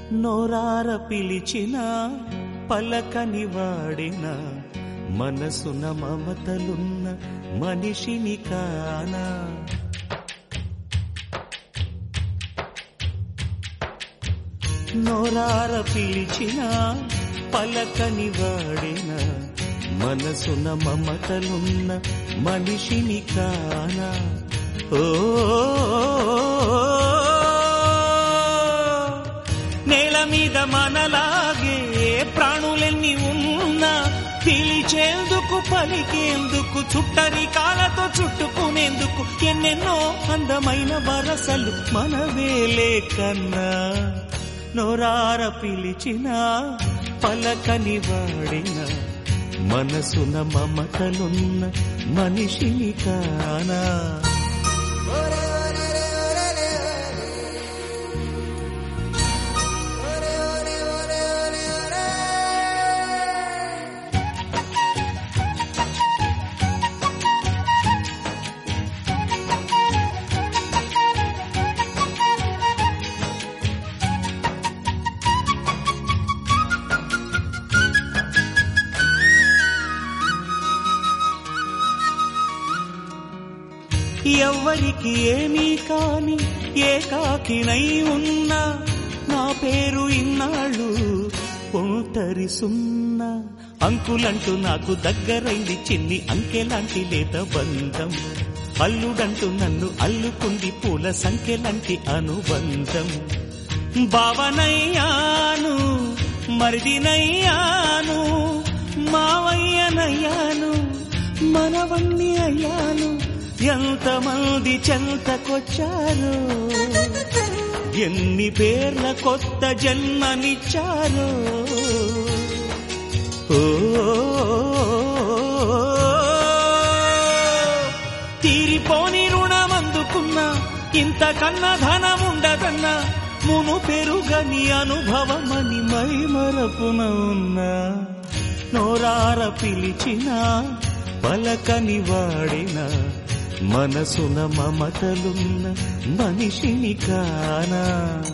నోరార పిలిచిన పలకని వాడిన మనసున మమతలున్న మనిషిని కానా నోరార పిలిచిన పలకని వాడిన మనసున మమతలున్న మనిషిని కానా ఓ నేల మీద మనలాగే ప్రాణులెన్ని ఉన్నా పిలిచేందుకు పలికేందుకు చుట్టరి కాలతో చుట్టుకునేందుకు ఎన్నెన్నో అందమైన వరసలు మనవేలే కన్నా నోరార పిలిచిన పలకని వాడిన మనసున మమతలున్న మనిషిని కానా ఎవ్వరికి ఏమీ కాని ఏకాకినై ఉన్నా నా పేరు ఇన్నాళ్ళు ఒంటరి సున్నా అంకులంటూ నాకు దగ్గరైంది చిన్ని అంకెలాంటి లేత బంధం అల్లుడంటూ నన్ను అల్లుకుంది పూల సంఖ్యలాంటి అనుబంధం భావనయ్యాను మరిదినయ్యాను మావయ్యనయ్యాను మనవణ్ణి అయ్యాను ఎంతమంది చెంతకొచ్చారు ఎన్ని పేర్ల కొత్త జన్మనిచ్చారు ఓ తీరిపోని రుణమందుకున్నా ఇంతకన్నా ధనం ఉండదన్నా మును పెరుగని అనుభవమని మై మరపున ఉన్నా నోరార పిలిచిన పలకని వాడిన మనసున మమతలున్న మనిషిని కానా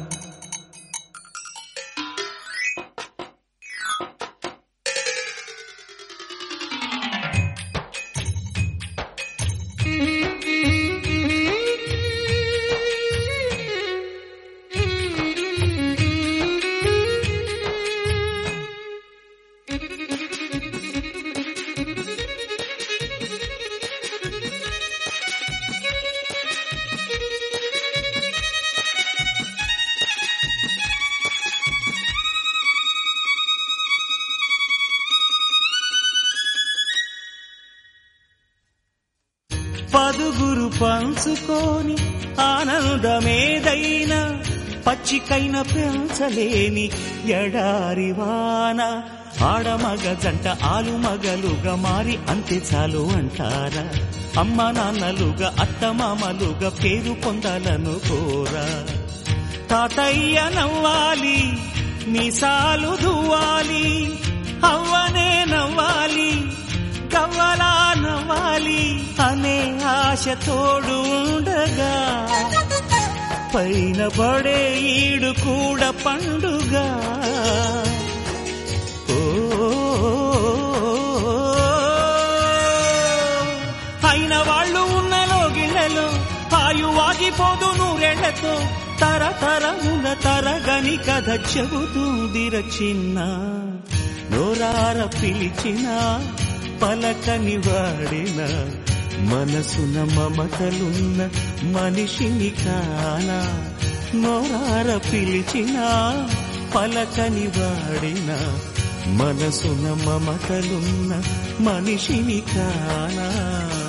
పదుగురు పంచుకొని ఆనందమేదైనా పచ్చికైన పెంచలేని ఎడారివాన ఆడమగ జంట ఆలు మగలుగా మారి అంతే చాలు అంటారా అమ్మ నాన్నలుగా అత్తమామలుగా పేరు పొందాలను కోరా తాతయ్య నవ్వాలి మీసాలు దువ్వాలి అవ్వనే నవ్వాలి కవ్వలా నవ్వాలి అనే ఆశ తోడు ఉండగా పైన పడే ఈడు కూడా పండుగ ఓ అయిన వాళ్ళు ఉన్న లోగిళ్ళలో ఆయువాగిపోదు నూరెళ్లతో తరతరముల తరగని కథ చెబుతుందిర చిన్న నోరార పిలిచిన పలకని వాడిన మనసున మమతలున్న మనిషిని కానా నోరార పిలిచిన పలకని వాడిన మనసున మమతలున్న మనిషిని కానా